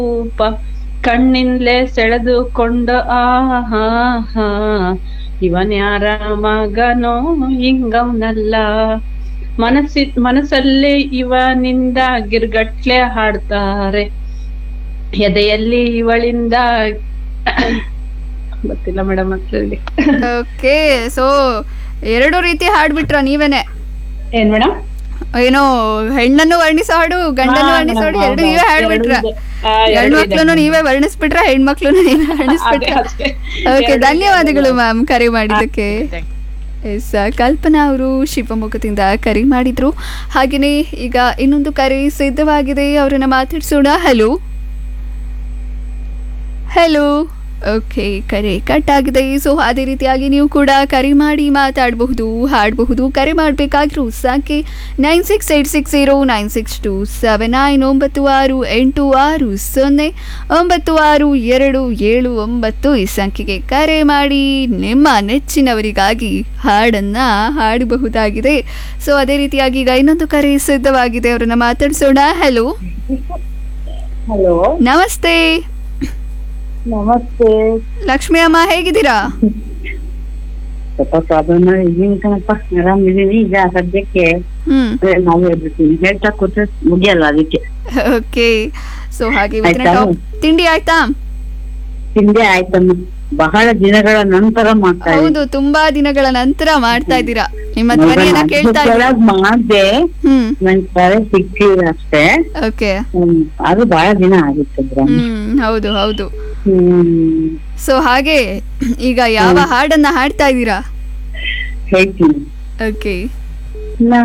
ರೂಪ ಕಣ್ಣಿನ್ಲೆ ಸೆಳೆದುಕೊಂಡ ಆಹಾ ಹಾ ಇವನ್ಯಾರ ಮಗನೋ ಹಿಂಗವ್ನಲ್ಲ ಮನಸ್ಸಿ ಮನಸ್ಸಲ್ಲಿ ಇವನಿಂದ ಗಿರ್ಗಟ್ಲೆ ಹಾಡ್ತಾರೆ ಎದೆಯಲ್ಲಿ ಇವಳಿಂದ ಗೊತ್ತಿಲ್ಲ ಮೇಡಮ್ ಮಕ್ಕಳಿಗೆ ಓಕೆ ಸೊ ಎರಡು ರೀತಿ ಹಾಡ್ಬಿಟ್ರ ನೀವೇನೆ ಏನ್ ಮೇಡಮ್ ಏನೋ ಹೆಣ್ಣನ್ನು ವರ್ಣಿಸೋ ಹಾಡು ಗಂಡನ್ನು ಹಾ, ವರ್ಣಿಸೋ ಹಾಡು ಹಾ, ಎರಡು ಹಾ, ನೀವೇ ಹಾಡ್ಬಿಟ್ರ ಎರಡು ಇದೆ. ಆ, ಎರಡು ಗಂಡು ಇದೆ ಮಕ್ಳನ್ನು ನೀವೇ ವರ್ಣಿಸ್ಬಿಟ್ರ ಹೆಣ್ಮಕ್ಳು ನೀವೇ ವರ್ಣಿಸ್ಬಿಟ್ರ ಅಷ್ಟೇ. ಓಕೆ ಎರಡು ಧನ್ಯವಾದಗಳು ಇದೆ. ಮ್ಯಾಮ್ ಕರೆ ಮಾಡಿದ್ದಕ್ಕೆ ಎಸ್ ಕಲ್ಪನಾ ಅವರು ಶಿವಮೊಗ್ಗದಿಂದ ಕರೆ ಮಾಡಿದ್ರು ಹಾಗೆಯೇ ಈಗ ಇನ್ನೊಂದು ಕರೆ ಸಿದ್ಧವಾಗಿದೆ ಅವರನ್ನ ಮಾತಾಡ್ಸೋಣ ಹಲೋ ಹಲೋ ಓಕೆ ಕರೆ ಕಟ್ ಆಗಿದೆ ಸೊ ಅದೇ ರೀತಿಯಾಗಿ ನೀವು ಕೂಡ ಕರೆ ಮಾಡಿ ಮಾತಾಡಬಹುದು ಹಾಡಬಹುದು ಕರೆ ಮಾಡಬೇಕಾದ್ರೂ ಸಂಖ್ಯೆ nine six eight six zero nine six two seven nine ಒಂಬತ್ತು ಆರು ಎಂಟು ಆರು ಸೊನ್ನೆ ಒಂಬತ್ತು ಆರು ಎರಡು ಏಳು ಒಂಬತ್ತು ಈ ಸಂಖ್ಯೆಗೆ ಕರೆ ಮಾಡಿ ನಿಮ್ಮ ನೆಚ್ಚಿನವರಿಗಾಗಿ ಹಾಡನ್ನು ಹಾಡಬಹುದಾಗಿದೆ ಸೊ ಅದೇ ರೀತಿಯಾಗಿ ಈಗ ಇನ್ನೊಂದು ಕರೆ ಸಿದ್ಧವಾಗಿದೆ ಅವರನ್ನು ಮಾತಾಡಿಸೋಣ ಹಲೋ ಹಲೋ ನಮಸ್ತೆ ನಮಸ್ತೆ ಲಕ್ಷ್ಮಿ ಅಮ್ಮ ಹೇಗಿದ್ದೀರಾ ಸ್ವಲ್ಪ ಪ್ರಾಬ್ಲಮ್ ಇದೀನಿ ಕಣಪ್ಪ ಆರಾಮಿದೀನಿ ಈಗ ಸದ್ಯಕ್ಕೆ ಹ್ಮ್ ಅದೇ ನಾವು ಹೇಳ್ಬಿಡ್ತೀನಿ ಹೇಳ್ತಾ ಕೂತ್ರೆ ಮುಗಿಯಲ್ಲ ಅದಕ್ಕೆ ಓಕೆ ಸೊ ಹಾಗೆ ಇವತ್ತಿನ ಆಯ್ತಾ? ಟಾಪ್ ತಿಂಡಿ ಆಯ್ತಾ ತಿಂದೆ ಆಯ್ತಮ್ಮ ಬಹಳ ದಿನಗಳ ನಂತರ ಮಾಡ್ತಾ ಹೌದು ತುಂಬಾ ದಿನಗಳ ನಂತರ ಮಾಡ್ತಾ ಇದ್ದೀರಾ ನಿಮ್ಮ ಧ್ವನಿಯನ್ನ ಕೇಳ್ತಾ ಇದ್ದೀರಾ ಮಾಡ್ದೆ ಹ್ಮ್ ನನ್ ಕರೆ ಸಿಕ್ಕಿಲ್ಲ ಅಷ್ಟೇ ಓಕೆ ಹ್ಮ್, ಅದು ಬಹಳ ದಿನ ಆಗಿತ್ತು ಬ್ರಹ್ಮ. ಹ್ಮ್ ಹೌದು ಹೌದು ಹ್ಮ್ ಸೊ ಹಾಗೆ ಈಗ ಯಾವ ಹಾಡನ್ನ ಹಾಡ್ತಾ ಇದ್ದೀರಾ ಹೇಳ್ತೀನಿ ಓಕೆ ನಾ